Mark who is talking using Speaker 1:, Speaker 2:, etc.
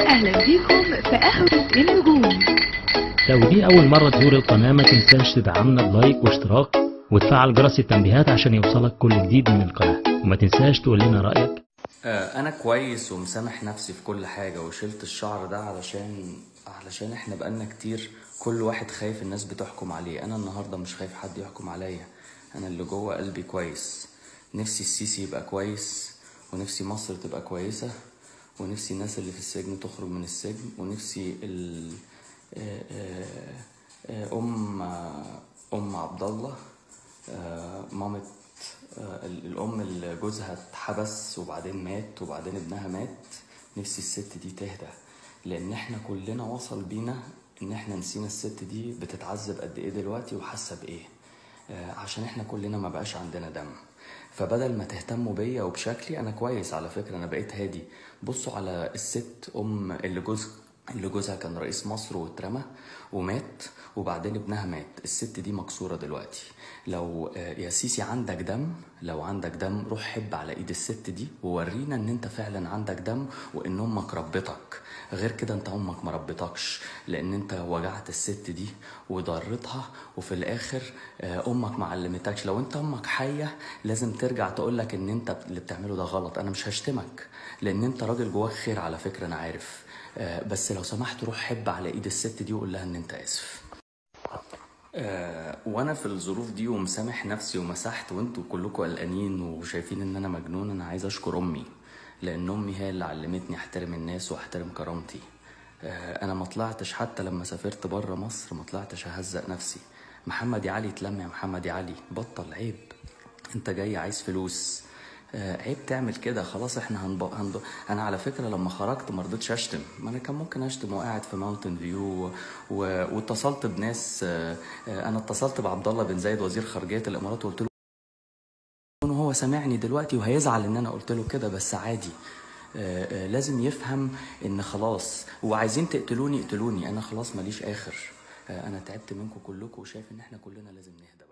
Speaker 1: أهلا بيكم في قهوة النجوم
Speaker 2: لو دي أول مرة تزور القناة ما تنساش تدعمنا بلايك واشتراك وتفعل جرس التنبيهات عشان يوصلك كل جديد من القناة وما تنساش تقول لنا رأيك
Speaker 3: آه، انا كويس ومسامح نفسي في كل حاجة وشلت الشعر ده علشان علشان احنا بقالنا كتير كل واحد خايف الناس بتحكم عليه انا النهاردة مش خايف حد يحكم عليا انا اللي جوه قلبي كويس نفسي السيسي يبقى كويس ونفسي مصر تبقى كويسة ونفسي الناس اللي في السجن تخرج من السجن ونفسي ال... آه، آه، آه، ام ام عبد الله آه، مامة آه، ال- الأم اللي جوزها اتحبس وبعدين مات وبعدين ابنها مات نفسي الست دي تهدى لأن احنا كلنا وصل بينا إن احنا نسينا الست دي بتتعذب قد إيه دلوقتي وحاسة بإيه آه، عشان احنا كلنا ما بقاش عندنا دم فبدل ما تهتموا بيا وبشكلي انا كويس على فكره انا بقيت هادي بصوا على الست ام اللي جوز اللي جوزها كان رئيس مصر واترمى ومات وبعدين ابنها مات الست دي مكسوره دلوقتي لو آه، يا سيسي عندك دم لو عندك دم روح حب على ايد الست دي وورينا ان انت فعلا عندك دم وان امك ربتك غير كده انت امك ما ربتكش لان انت وجعت الست دي وضرتها وفي الاخر آه، امك ما علمتكش لو انت امك حيه لازم ترجع تقولك ان انت اللي بتعمله ده غلط انا مش هشتمك لان انت راجل جواك خير على فكره انا عارف آه، بس لو سمحت روح حب على ايد الست دي وقول لها ان انت اسف آه، وانا في الظروف دي ومسامح نفسي ومسحت وانتوا كلكم قلقانين وشايفين ان انا مجنون انا عايز اشكر امي لان امي هي اللي علمتني احترم الناس واحترم كرامتي آه، انا ما طلعتش حتى لما سافرت بره مصر ما طلعتش اهزق نفسي محمد يا علي اتلم يا محمد يا علي بطل عيب انت جاي عايز فلوس آه، عيب تعمل كده خلاص احنا هنب... هنب... انا على فكره لما خرجت ما رضيتش اشتم ما انا كان ممكن اشتم وقاعد في ماونتن فيو و... و... واتصلت بناس آه، آه، انا اتصلت بعبد الله بن زايد وزير خارجيه الامارات وقلت له إن هو سامعني دلوقتي وهيزعل ان انا قلت له كده بس عادي آه، آه، لازم يفهم ان خلاص وعايزين تقتلوني اقتلوني انا خلاص ماليش اخر آه، انا تعبت منكم كلكم وشايف ان احنا كلنا لازم نهدى